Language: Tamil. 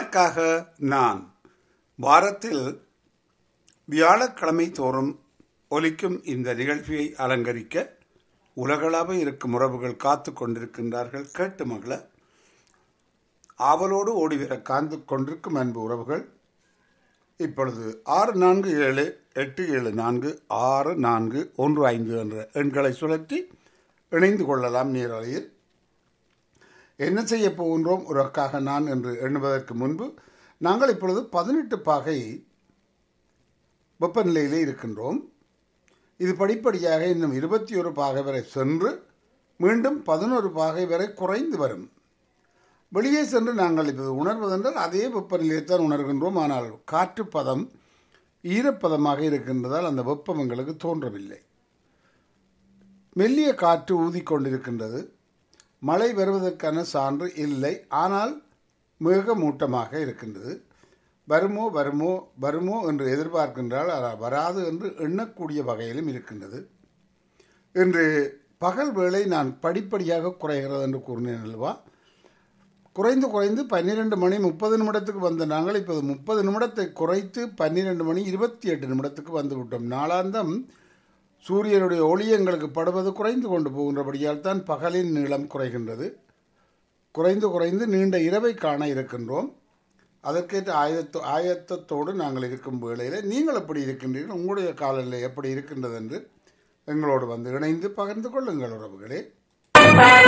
எனக்காக நான் வாரத்தில் வியாழக்கிழமை தோறும் ஒலிக்கும் இந்த நிகழ்ச்சியை அலங்கரிக்க உலகளாவ இருக்கும் உறவுகள் காத்து கொண்டிருக்கின்றார்கள் கேட்டு மகள ஆவலோடு ஓடிவர காந்து கொண்டிருக்கும் அன்பு உறவுகள் இப்பொழுது ஆறு நான்கு ஏழு எட்டு ஏழு நான்கு ஆறு நான்கு ஒன்று ஐந்து என்ற எண்களை சுழற்றி இணைந்து கொள்ளலாம் நீரலையில் என்ன செய்ய போகின்றோம் உனக்காக நான் என்று எண்ணுவதற்கு முன்பு நாங்கள் இப்பொழுது பதினெட்டு பாகை வெப்பநிலையிலே இருக்கின்றோம் இது படிப்படியாக இன்னும் இருபத்தி ஒரு பாகை வரை சென்று மீண்டும் பதினோரு பாகை வரை குறைந்து வரும் வெளியே சென்று நாங்கள் இப்போது உணர்வதென்றால் அதே வெப்பநிலையைத்தான் உணர்கின்றோம் ஆனால் காற்று பதம் ஈரப்பதமாக இருக்கின்றதால் அந்த வெப்பம் எங்களுக்கு தோன்றவில்லை மெல்லிய காற்று ஊதிக்கொண்டிருக்கின்றது மழை வருவதற்கான சான்று இல்லை ஆனால் மேகமூட்டமாக இருக்கின்றது வருமோ வருமோ வருமோ என்று எதிர்பார்க்கின்றால் ஆனால் வராது என்று எண்ணக்கூடிய வகையிலும் இருக்கின்றது இன்று பகல் வேளை நான் படிப்படியாக குறைகிறது என்று கூறினேன் அல்லவா குறைந்து குறைந்து பன்னிரெண்டு மணி முப்பது நிமிடத்துக்கு வந்த நாங்கள் இப்போது முப்பது நிமிடத்தை குறைத்து பன்னிரெண்டு மணி இருபத்தி எட்டு நிமிடத்துக்கு வந்து விட்டோம் நாளாந்தம் சூரியனுடைய ஒளி எங்களுக்கு படுவது குறைந்து கொண்டு போகின்றபடியால் தான் பகலின் நீளம் குறைகின்றது குறைந்து குறைந்து நீண்ட இரவை காண இருக்கின்றோம் அதற்கேற்ற ஆயத்த ஆயத்தத்தோடு நாங்கள் இருக்கும் வேளையில் நீங்கள் எப்படி இருக்கின்றீர்கள் உங்களுடைய காலநிலை எப்படி இருக்கின்றது என்று எங்களோடு வந்து இணைந்து பகிர்ந்து கொள்ளுங்கள் உறவுகளே